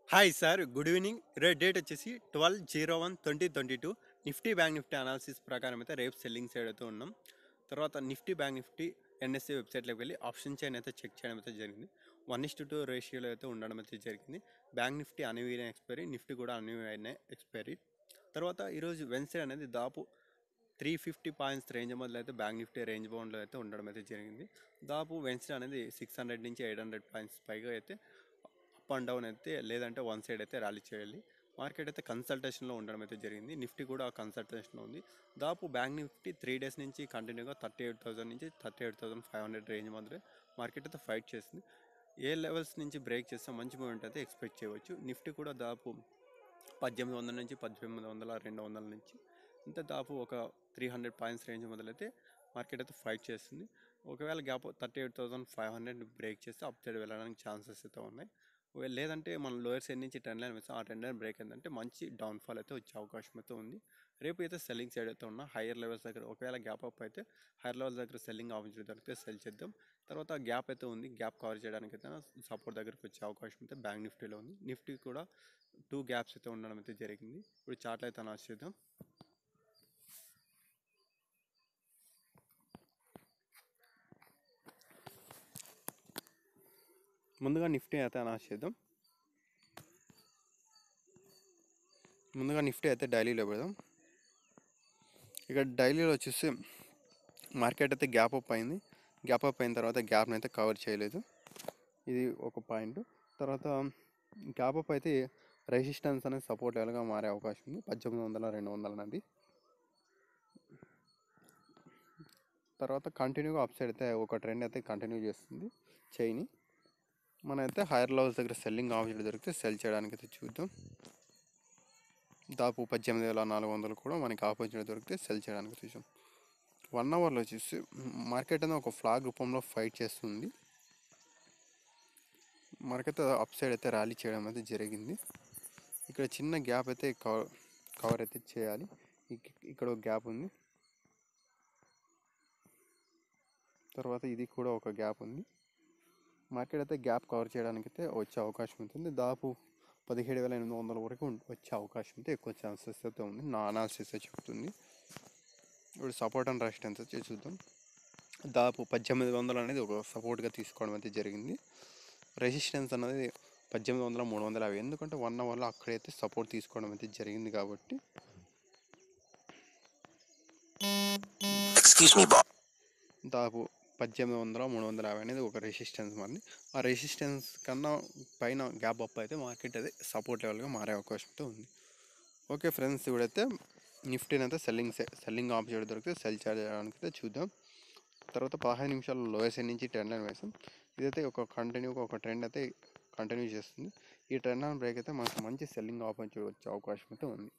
Hi sir good evening రేపు date వచ్చేసి twelve zero one twenty twenty two Nifty bank Nifty analysis ప్రకారం అయితే రేపు సెల్లింగ్ సైడ్ అయితే ఉన్నాం తర్వాత నిఫ్టీ బ్యాంక్ నిఫ్టీ ఎన్ఎస్సీ వెబ్సైట్లోకి వెళ్ళి ఆప్షన్ చైన్ అయితే చెక్ చేయడం అయితే జరిగింది వన్ ఇస్ టు టూ రేషియోలో అయితే ఉండడం అయితే జరిగింది బ్యాంక్ నిఫ్టీ అనివీన ఎక్స్పైరీ నిఫ్టీ కూడా అనివీన ఎక్స్పైరీ తర్వాత ఈరోజు వెన్స్డే అనేది దాపు త్రీ ఫిఫ్టీ పాయింట్స్ రేంజ్ మొదలు అయితే బ్యాంక్ నిఫ్టీ రేంజ్ బౌండ్లో అయితే ఉండడం అయితే జరిగింది దాపు వెన్స్డే అనేది సిక్స్ హండ్రెడ్ నుంచి ఎయిట్ హండ్రెడ్ పాయింట్స్ పైగా అయితే అప్ అండ్ డౌన్ అయితే లేదంటే వన్ సైడ్ అయితే ర్యాలీ చేయాలి మార్కెట్ అయితే కన్సల్టేషన్లో ఉండడం అయితే జరిగింది నిఫ్టీ కూడా కన్సల్టేషన్లో ఉంది దాపు బ్యాంక్ నిఫ్టీ త్రీ డేస్ నుంచి కంటిన్యూగా థర్టీ ఎయిట్ థౌసండ్ నుంచి thirty eight thousand five hundred range మధ్య మార్కెట్ అయితే ఫైట్ చేసింది ఏ లెవెల్స్ నుంచి బ్రేక్ చేస్తే మంచి మూమెంట్ అయితే ఎక్స్పెక్ట్ చేయవచ్చు నిఫ్టీ కూడా దాపు పద్దెనిమిది వందల నుంచి పద్దెనిమిది వందల రెండు వందల నుంచి ఇంత దాపు ఒక త్రీ హండ్రెడ్ పాయింట్స్ రేంజ్ మొదలైతే మార్కెట్ అయితే ఫైట్ చేస్తుంది ఒకవేళ gap thirty eight thousand five hundred break చేస్తే అప్ సైడ్ వెళ్ళడానికి ఛాన్సెస్ అయితే ఉన్నాయి ఒకవేళ లేదంటే మనం లోయర్ సైడ్ నుంచి టెన్ లైన్ వేస్తాం ఆ టెన్ లైన్ బ్రేక్ అయిందంటే మంచి డౌన్ఫాల్ అయితే వచ్చే అవకాశం అయితే ఉంది రేపు అయితే సెల్లింగ్ సైడ్ అయితే ఉన్నా హైయర్ లెవెల్స్ దగ్గర ఒకవేళ గ్యాప్ అప్ అయితే హైయర్ లెవెల్స్ దగ్గర సెల్లింగ్ ఆపర్చునిటీ దొరికితే సెల్ చేద్దాం తర్వాత గ్యాప్ అయితే ఉంది గ్యాప్ కవర్ చేయడానికి అయితే సపోర్ట్ దగ్గరికి వచ్చే అవకాశం అయితే బ్యాంక్ నిఫ్టీలో ఉంది నిఫ్టీ కూడా టూ గ్యాప్స్ అయితే ఉండడం అయితే జరిగింది ఇప్పుడు చార్ట్ అయితే అనౌన్స్ చేద్దాం ముందుగా నిఫ్టీ అయితే అనౌన్స్ చేద్దాం ముందుగా నిఫ్టీ అయితే డైలీలో పెడదాం ఇక్కడ డైలీలో వచ్చేసి మార్కెట్ అయితే గ్యాప్ అప్ అయింది గ్యాప్ అప్ అయిన తర్వాత గ్యాప్ని అయితే కవర్ చేయలేదు ఇది ఒక పాయింట్ తర్వాత గ్యాప్ అప్ అయితే రెసిస్టెన్స్ అనేది సపోర్ట్ లెవెల్గా మారే అవకాశం ఉంది పద్దెనిమిది వందల రెండు వందల అనేది తర్వాత కంటిన్యూగా అప్ సైడ్ అయితే ఒక ట్రెండ్ అయితే కంటిన్యూ చేస్తుంది చైని మనమైతే హైయర్ లెవెల్స్ దగ్గర సెల్లింగ్ ఆపర్చునిటీ దొరికితే సెల్ చేయడానికి అయితే చూద్దాం దాపు పద్దెనిమిది వేల నాలుగు వందలు కూడా మనకి ఆపర్చునిటీ దొరికితే సెల్ చేయడానికి చూసాం వన్ అవర్లో వచ్చేసి మార్కెట్ అనేది ఒక ఫ్లాగ్ రూపంలో ఫైట్ చేస్తుంది మార్కెట్ అప్ సైడ్ అయితే ర్యాలీ చేయడం అయితే జరిగింది ఇక్కడ చిన్న గ్యాప్ అయితే కవర్ కవర్ అయితే చేయాలి ఇక్- ఇక్కడ ఒక గ్యాప్ ఉంది తర్వాత ఇది కూడా ఒక గ్యాప్ ఉంది మార్కెట్ అయితే గ్యాప్ కవర్ చేయడానికి అయితే వచ్చే అవకాశం ఉంటుంది దాదాపు పదిహేడు వేల ఎనిమిది వందల వరకు ఉం- వచ్చే అవకాశం అయితే ఎక్కువ ఛాన్సెస్ అయితే ఉంది నా అనాలిసిస్ చెప్తుంది ఇప్పుడు సపోర్ట్ అండ్ రెసిస్టెన్స్ వచ్చి చూద్దాం దాదాపు పద్దెనిమిది వందలు అనేది ఒక సపోర్ట్గా తీసుకోవడం అయితే జరిగింది రెసిస్టెన్స్ అనేది పద్దెనిమిది వందల మూడు వందల యాభై ఎందుకంటే వన్ అవర్లో అక్కడైతే సపోర్ట్ తీసుకోవడం అయితే జరిగింది కాబట్టి Excuse me, boss. దాదాపు పద్దెనిమిది వందల మూడు వందల యాభై అనేది ఒక రెసిస్టెన్స్ మరి ఆ రెసిస్టెన్స్ కన్నా పైన గ్యాప్ అప్ అయితే మార్కెట్ అయితే సపోర్ట్ లెవెల్గా మారే అవకాశం అయితే ఉంది ఓకే ఫ్రెండ్స్ ఇప్పుడైతే నిఫ్టీని అయితే సెల్లింగ్ సెల్లింగ్ ఆపర్చునిటీ దొరికితే సెల్ చేయడానికి అయితే చూద్దాం తర్వాత పదహైదు నిమిషాలు లోయర్ నుంచి టెన్ లైన్ వేసాం ఇదైతే ఒక కంటిన్యూగా ఒక ట్రెండ్ అయితే కంటిన్యూ చేస్తుంది ఈ ట్రెండ్ లైన్ బ్రేక్ అయితే మనకు మంచి సెల్లింగ్ ఆపర్చునిటీ వచ్చే అవకాశం అయితే ఉంది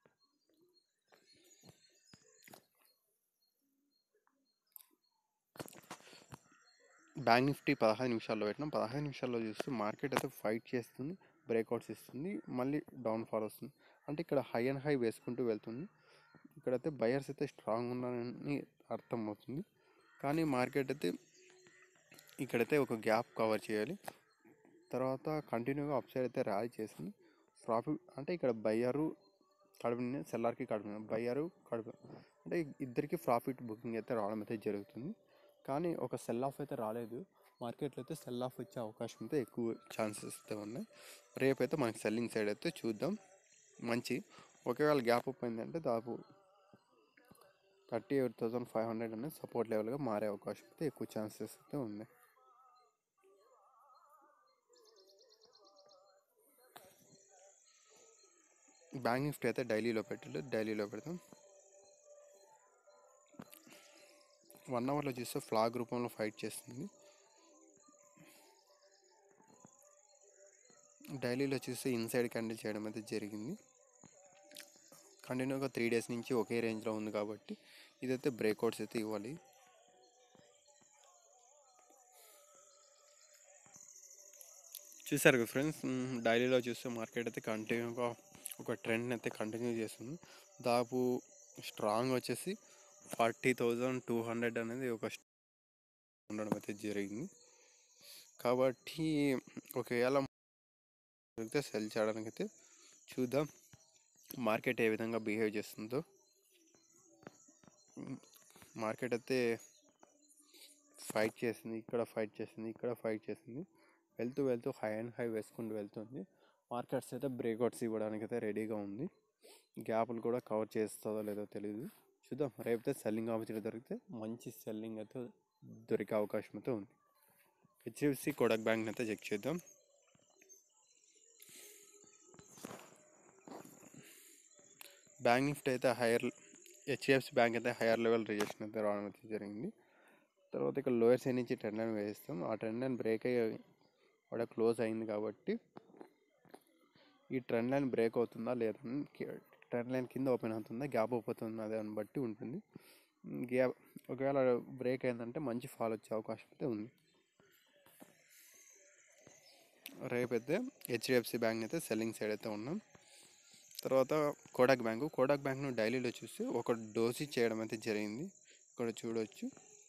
బ్యాంక్ నిఫ్టీ పదహైదు నిమిషాల్లో పెట్టినాం పదహైదు నిమిషాల్లో చూస్తే మార్కెట్ అయితే ఫైట్ చేస్తుంది బ్రేక్అవుట్స్ ఇస్తుంది మళ్ళీ డౌన్ ఫాల్ వస్తుంది అంటే ఇక్కడ హై అండ్ హై వేసుకుంటూ వెళ్తుంది ఇక్కడైతే బయర్స్ అయితే స్ట్రాంగ్ ఉన్నారని అర్థం అవుతుంది కానీ మార్కెట్ అయితే ఇక్కడైతే ఒక గ్యాప్ కవర్ చేయాలి తర్వాత కంటిన్యూగా అప్ సైడ్ అయితే ర్యాలీ చేసింది ప్రాఫిట్ అంటే ఇక్కడ బయ్యరు కడుపు సెల్లార్కి కడుపు బయ్యరు కడుపు అంటే ఇద్దరికి ప్రాఫిట్ బుకింగ్ అయితే రావడం అయితే జరుగుతుంది కానీ ఒక సెల్ ఆఫ్ అయితే రాలేదు మార్కెట్లో అయితే సెల్ ఆఫ్ వచ్చే అవకాశం అయితే ఎక్కువ ఛాన్సెస్ అయితే ఉన్నాయి రేపు అయితే మనకి సెల్లింగ్ సైడ్ అయితే చూద్దాం మంచి ఒకవేళ గ్యాప్ అప్ అయిందంటే దాదాపు thirty eight thousand five hundred అనేది సపోర్ట్ లెవెల్గా మారే అవకాశం అయితే ఎక్కువ ఛాన్సెస్ అయితే ఉన్నాయి బ్యాంక్ నిఫ్టీ అయితే డైలీలో పెట్టలేదు డైలీలో పెడతాం వన్ అవర్లో చూస్తే ఫ్లాగ్ రూపంలో ఫైట్ చేస్తుంది డైలీలో చూస్తే ఇన్సైడ్ క్యాండిల్ చేయడం అయితే జరిగింది కంటిన్యూగా త్రీ డేస్ నుంచి ఒకే రేంజ్లో ఉంది కాబట్టి ఇదైతే బ్రేక్అవుట్స్ అయితే ఇవ్వాలి చూసారు కదా ఫ్రెండ్స్ డైలీలో చూస్తే మార్కెట్ అయితే కంటిన్యూగా ఒక ట్రెండ్ అయితే కంటిన్యూ చేస్తుంది దాదాపు స్ట్రాంగ్ వచ్చేసి ఫార్టీ థౌజండ్ టూ హండ్రెడ్ అనేది ఒక ఉండడం అయితే జరిగింది కాబట్టి ఒకవేళ దొరికితే సెల్ చేయడానికి అయితే చూద్దాం మార్కెట్ ఏ విధంగా బిహేవ్ చేస్తుందో మార్కెట్ అయితే ఫైట్ చేసింది ఇక్కడ ఫైట్ చేసింది ఇక్కడ ఫైట్ చేసింది వెళ్తూ వెళ్తూ హై అండ్ హై వేసుకుంటూ వెళ్తుంది మార్కెట్స్ అయితే బ్రేక్అవుట్స్ ఇవ్వడానికి అయితే రెడీగా ఉంది గ్యాప్లు కూడా కవర్ చేస్తుందో లేదో తెలియదు చూద్దాం రేపైతే సెల్లింగ్ ఆపర్చునిటీ దొరికితే మంచి సెల్లింగ్ అయితే దొరికే అవకాశం అయితే ఉంది హెచ్డిఎఫ్సి కోడక్ బ్యాంక్ అయితే చెక్ చేద్దాం బ్యాంక్ నిఫ్టీ అయితే హైయర్ హెచ్డిఎఫ్సి బ్యాంక్ అయితే హైయర్ లెవెల్ రిజెక్షన్ అయితే రావడం అయితే జరిగింది తర్వాత ఇక్కడ లోయర్ సైడ్ నుంచి ట్రెండ్ లైన్ వేస్తాం ఆ ట్రెండ్ లైన్ బ్రేక్ అయ్యి కూడా క్లోజ్ అయింది కాబట్టి ఈ ట్రెండ్ లైన్ బ్రేక్ అవుతుందా లేదా ట్రెండ్ లైన్ కింద ఓపెన్ అవుతుందా గ్యాప్ అవుతుందా దాన్ని బట్టి ఉంటుంది గ్యాప్ ఒకవేళ బ్రేక్ అయిందంటే మంచి ఫాల్ వచ్చే అవకాశం అయితే ఉంది రేపైతే హెచ్డిఎఫ్సి బ్యాంక్ అయితే సెల్లింగ్ సైడ్ అయితే ఉన్నాం తర్వాత కోడాక్ బ్యాంకు కోడాక్ బ్యాంక్ను డైలీలో చూస్తే ఒక డోసీ చేయడం అయితే జరిగింది ఇక్కడ చూడవచ్చు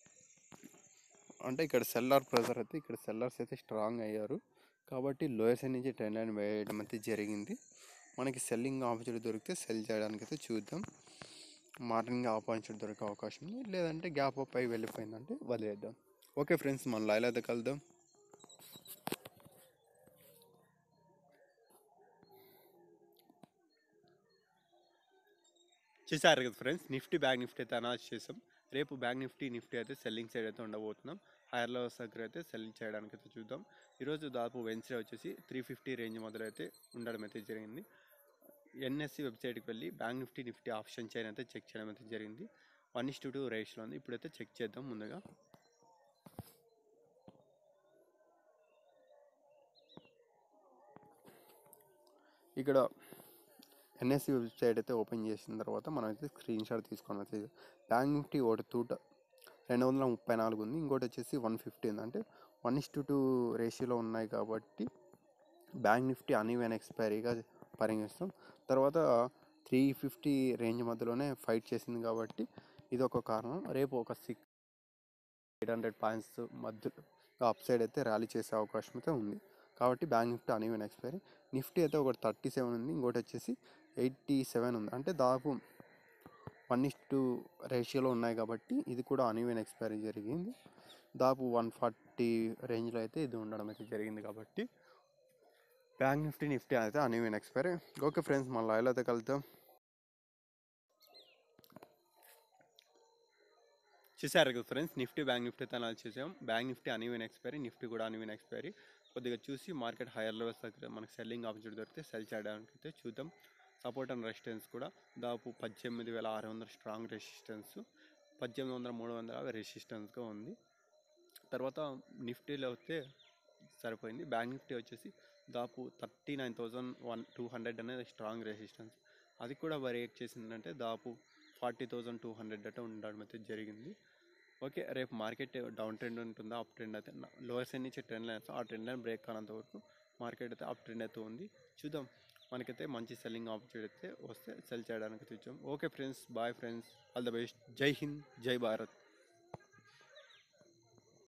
అంటే ఇక్కడ సెల్లార్ ప్రెజర్ అయితే ఇక్కడ సెల్లర్స్ అయితే స్ట్రాంగ్ అయ్యారు కాబట్టి లోయర్ సైడ్ నుంచి ట్రెండ్ లైన్ వేయడం అయితే జరిగింది మనకి సెల్లింగ్ ఆపర్చునిటీ దొరికితే సెల్ చేయడానికి అయితే చూద్దాం మార్నింగ్ ఆపర్చునిటీ దొరికే అవకాశం ఉంది లేదంటే గ్యాప్ అప్ అయి వెళ్ళిపోయిందంటే వదిలేద్దాం ఓకే ఫ్రెండ్స్ మన లైవ్ అయితే కలుద్దాం చూసారు కదా ఫ్రెండ్స్ నిఫ్టీ బ్యాంక్ నిఫ్టీ అయితే అనౌన్స్ చేసాం రేపు బ్యాంక్ నిఫ్టీ నిఫ్టీ అయితే సెల్లింగ్ సైడ్ అయితే ఉండబోతున్నాం హైయర్ లెవెల్స్ దగ్గర అయితే సెల్లింగ్ చేయడానికి అయితే చూద్దాం ఈరోజు దాదాపు వెన్స్డే వచ్చేసి త్రీ ఫిఫ్టీ రేంజ్ మొదలు అయితే ఉండడం అయితే జరిగింది ఎన్ఎస్సి వెబ్సైట్కి వెళ్ళి bank Nifty Nifty option chain అయితే చెక్ చేయడం అయితే జరిగింది వన్ ఇస్ టూ టూ రేషియోలో ఉంది ఇప్పుడైతే చెక్ చేద్దాం ముందుగా ఇక్కడ ఎన్ఎస్సి వెబ్సైట్ అయితే ఓపెన్ చేసిన తర్వాత మనం అయితే స్క్రీన్ షాట్ తీసుకొని వచ్చేది బ్యాంక్ నిఫ్టీ ఒకటి తూట రెండు వందల ముప్పై నాలుగు ఉంది ఇంకోటి వచ్చేసి వన్ ఫిఫ్టీ ఉంది అంటే వన్ ఇస్ టు టూ రేషియోలో ఉన్నాయి కాబట్టి బ్యాంక్ నిఫ్టీ అన్ఈవెన్ ఎక్స్పైరీగా పరిగణిస్తాం తర్వాత త్రీ ఫిఫ్టీ రేంజ్ మధ్యలోనే ఫైట్ చేసింది కాబట్టి ఇది ఒక కారణం రేపు ఒక సిక్స్ ఎయిట్ హండ్రెడ్ పాయింట్స్ మధ్యలో అప్ సైడ్ అయితే ర్యాలీ చేసే అవకాశం అయితే ఉంది కాబట్టి bank Nifty uneven expiry Nifty అయితే ఒకటి థర్టీ సెవెన్ ఉంది ఇంకోటి వచ్చేసి ఎయిటీ సెవెన్ ఉంది అంటే దాదాపు వన్ ఇస్ టూ రేషియోలో ఉన్నాయి కాబట్టి ఇది కూడా అన్ఈవెన్ ఎక్స్పైరీ జరిగింది దాదాపు వన్ ఫార్టీ రేంజ్లో అయితే ఇది ఉండడం అయితే జరిగింది కాబట్టి బ్యాంక్ నిఫ్టీ నిఫ్టీ అయితే అన్ఈవెన్ ఎక్స్పైరీ ఓకే ఫ్రెండ్స్ మళ్ళీ లైవ్లో అయితే కలుద్దాం చూసారు కదా ఫ్రెండ్స్ నిఫ్టీ బ్యాంక్ నిఫ్టీ అయితే అనాలి చేసాం bank Nifty uneven expiry Nifty కూడా అన్ఈవెన్ ఎక్స్పైరీ కొద్దిగా చూసి మార్కెట్ హైయర్ లెవెల్స్ దగ్గర మనకి సెల్లింగ్ ఆపర్చునిటీ దొరికితే సెల్ చేయడానికి అయితే చూద్దాం సపోర్ట్ అండ్ రెసిస్టెన్స్ కూడా దాదాపు పద్దెనిమిది వేల ఆరు వందల స్ట్రాంగ్ రెసిస్టెన్స్ పద్దెనిమిది వందల మూడు వందల యాభై రెసిస్టెన్స్గా ఉంది తర్వాత నిఫ్టీలో అయితే సరిపోయింది బ్యాంక్ నిఫ్టీ వచ్చేసి దాదాపు thirty nine thousand one two hundred అనేది స్ట్రాంగ్ రెసిస్టెన్స్ అది కూడా బ్రేక్ చేసిందంటే దాదాపు ఫార్టీ థౌజండ్ టూ హండ్రెడ్ అయితే ఉండడం అయితే జరిగింది ఓకే రేపు మార్కెట్ డౌన్ ట్రెండ్ ఉంటుందా అప్ ట్రెండ్ అయితే లోయర్ సైడ్ నుంచి ట్రెండ్ లైన్ ఆ ట్రెండ్ లైన్ బ్రేక్ కానంత వరకు మార్కెట్ అయితే అప్ ట్రెండ్ అయితే ఉంది చూద్దాం మనకైతే మంచి సెల్లింగ్ ఆపర్చునిటీ అయితే వస్తే సెల్ చేయడానికి చూద్దాం okay friends bye friends all the best జై హింద్ జై భారత్